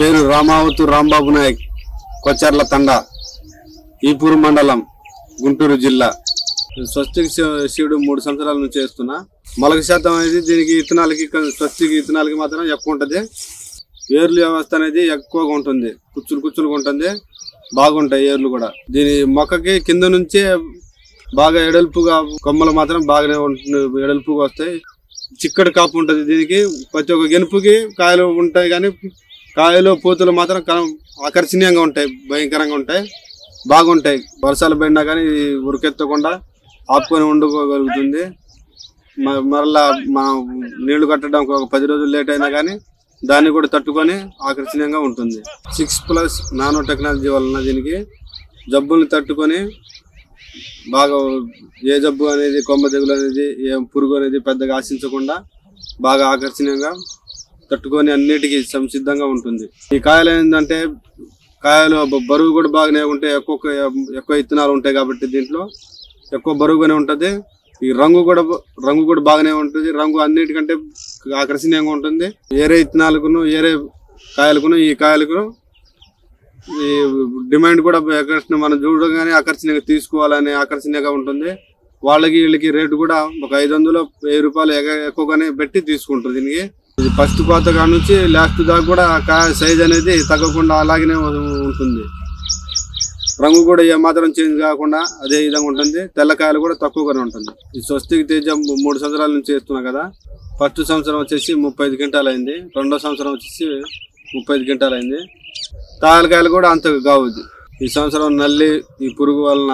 పేరు రామావతు రాంబాబు నాయక్ కొచ్చర్ల తండా ఈపూరు మండలం గుంటూరు జిల్లా స్వస్తికి శి- శివుడు మూడు సంవత్సరాల నుంచి చేస్తున్నా మొలక శాతం అనేది దీనికి ఇత్తనాలకి కొ- స్వస్తికి ఇత్తనాలకి మాత్రం ఎక్కువ ఉంటుంది ఏర్లు వ్యవస్థ అనేది ఎక్కువగా ఉంటుంది కుచ్చులు కుచ్చులుగా ఉంటుంది బాగుంటాయి ఏర్లు కూడా దీని మొక్కకి కింద నుంచే బాగా ఎడల్పుగా కొమ్మలు మాత్రం బాగానే ఉంటుంది ఎడల్పుగా వస్తాయి చిక్కటి కాపు ఉంటుంది దీనికి ప్రతి ఒక్క గెనుపుకి కాయలు ఉంటాయి కానీ కాయలు పూతలు మాత్రం కన- ఆకర్షణీయంగా ఉంటాయి భయంకరంగా ఉంటాయి బాగుంటాయి వర్షాలు పడినా కానీ ఇది ఉరికెత్తకుండా ఆపుకొని వండుకోగలుగుతుంది మ- మరలా మనం నీళ్లు కట్టడానికి ఒక పది రోజులు లేట్ అయినా కానీ దాన్ని కూడా తట్టుకొని ఆకర్షణీయంగా ఉంటుంది సిక్స్ ప్లస్ నానో టెక్నాలజీ వలన దీనికి జబ్బుల్ని తట్టుకొని బాగా ఏ జబ్బు అనేది కొమ్మ తెగులు అనేది ఏ పురుగు అనేది పెద్దగా ఆశించకుండా బాగా ఆకర్షణీయంగా తట్టుకొని అన్నిటికీ సంసిద్ధంగా ఉంటుంది ఈ కాయలు ఏంటంటే కాయలు బ- బరువు కూడా బాగానే ఉంటాయి ఎక్కువ ఎక్కువ ఇత్తనాలు ఉంటాయి కాబట్టి దీంట్లో ఎక్కువ బరువుగానే ఉంటుంది ఈ రంగు కూడా బ- రంగు కూడా బాగానే ఉంటుంది రంగు అన్నిటికంటే ఆకర్షణీయంగా ఉంటుంది ఏరే ఇత్తనాలకును ఏరే కాయలకును ఈ కాయలకును ఈ డిమాండ్ కూడా ఆకర్షణ మనం చూడగానే ఆకర్షణీయంగా తీసుకోవాలనే ఆకర్షణీయంగా ఉంటుంది వాళ్ళకి వీళ్ళకి రేటు కూడా ఒక ఐదు వందలు వెయ్యి రూపాయలు ఎగ- ఎక్కువగానే పెట్టి తీసుకుంటారు దీనికి ఇది ఫస్ట్ కోత కాడ నుంచి లాస్ట్ దాకా కూడా కాయ సైజ్ అనేది తగ్గకుండా అలాగనే ఉంటుంది రంగు కూడా ఏమాత్రం చేంజ్ కాకుండా అదే విధంగా ఉంటుంది తెల్లకాయలు కూడా తక్కువగానే ఉంటుంది ఈ స్వస్తికి తేజ మూడు సంవత్సరాల నుంచి చేస్తున్నా కదా ఫస్ట్ సంవత్సరం వచ్చేసి ముప్పై ఐదు క్వింటాలు అయింది రెండో సంవత్సరం వచ్చేసి ముప్పై ఐదు క్వింటాలు అయింది కాయలు కూడా అంత కావుద్ది ఈ సంవత్సరం నల్లి ఈ పురుగు వలన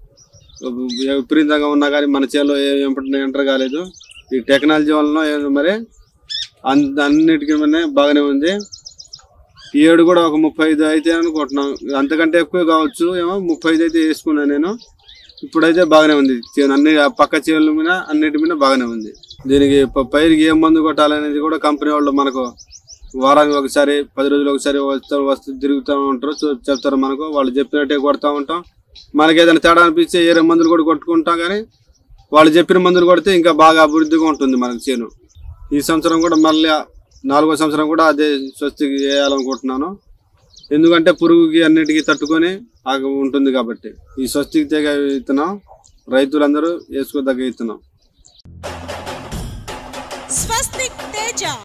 విపరీతంగా ఉన్నా కానీ మన చేలో ఏం ఎంటర్ కాలేదు ఈ టెక్నాలజీ వలన ఏదో మరి అన్ అన్నిటికీ మీద బాగానే ఉంది ఈ ఏడు కూడా ఒక ముప్పై ఐదు అయితే అనుకుంటున్నాం అంతకంటే ఎక్కువ కావచ్చు ఏమో ముప్పై ఐదు అయితే వేసుకున్నాను నేను ఇప్పుడైతే బాగానే ఉంది చేను అన్ని ఆ పక్క చేనుల మీద అన్నిటి మీద బాగానే ఉంది దీనికి ప- పైరుకి ఏం మందు కొట్టాలనేది కూడా కంపెనీ వాళ్ళు మనకు వారానికి ఒకసారి పది రోజులు ఒకసారి వస్తూ వస్తూ తిరుగుతూ ఉంటారు చూ- చెప్తారు మనకు వాళ్ళు చెప్పినట్టే కొడతా ఉంటాం మనకి ఏదైనా తేడా అనిపిస్తే ఏరే మందులు కూడా కొట్టుకుంటాం కానీ వాళ్ళు చెప్పిన మందులు కొడితే ఇంకా బాగా అభివృద్ధిగా ఉంటుంది మనకు చేను ఈ సంవత్సరం కూడా మళ్ళీ నాలుగో సంవత్సరం కూడా అదే స్వస్తికి వేయాలనుకుంటున్నాను ఎందుకంటే పురుగుకి అన్నిటికీ తట్టుకొని ఆగ ఉంటుంది కాబట్టి ఈ స్వస్తికి తెగ విత్తనం రైతులందరూ వేసుకోదగ్గ విత్తనం స్వస్తిక్ తేజ